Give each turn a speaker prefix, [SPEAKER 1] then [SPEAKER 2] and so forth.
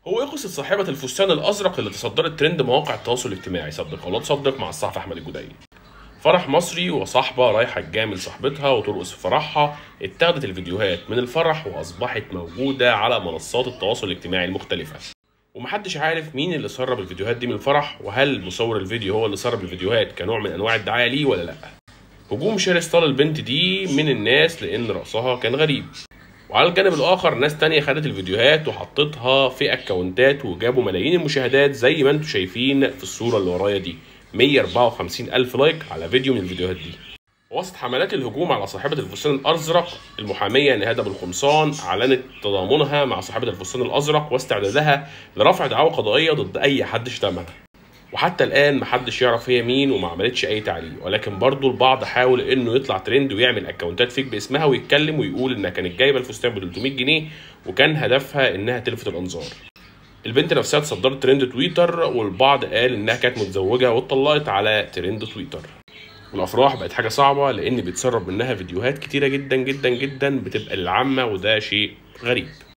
[SPEAKER 1] هو ايه قصه صاحبه الفستان الازرق اللي تصدرت ترند مواقع التواصل الاجتماعي صدق ولا تصدق مع الصحفي احمد الجدعي فرح مصري وصاحبه رايحه تجامل صاحبتها وترقص في فرحها اتاخدت الفيديوهات من الفرح واصبحت موجوده على منصات التواصل الاجتماعي المختلفه ومحدش عارف مين اللي سرب الفيديوهات دي من الفرح وهل مصور الفيديو هو اللي سرب الفيديوهات كنوع من انواع الدعايه ليه ولا لا هجوم شيرستال البنت دي من الناس لان رقصها كان غريب وعلى الجانب الاخر ناس تانية خدت الفيديوهات وحطتها في اكونتات وجابوا ملايين المشاهدات زي ما انتم شايفين في الصوره اللي ورايا دي 154 الف لايك على فيديو من الفيديوهات دي وسط حملات الهجوم على صاحبة الفستان الأزرق المحامية نهادة بالقمصان أعلنت تضامنها مع صاحبة الفستان الأزرق واستعدادها لرفع دعوى قضائية ضد أي حد شتمها وحتى الآن محدش يعرف هي مين وما عملتش أي تعليق ولكن برضه البعض حاول إنه يطلع ترند ويعمل أكونتات فيك باسمها ويتكلم ويقول إنها كانت جايبة الفستان ب 300 جنيه وكان هدفها إنها تلفت الأنظار البنت نفسها اتصدرت ترند تويتر والبعض قال إنها كانت متزوجة واتطلقت على ترند تويتر والافراح بقت حاجه صعبه لان بيتسرب منها فيديوهات كتيره جدا جدا جدا بتبقى للعامه وده شيء غريب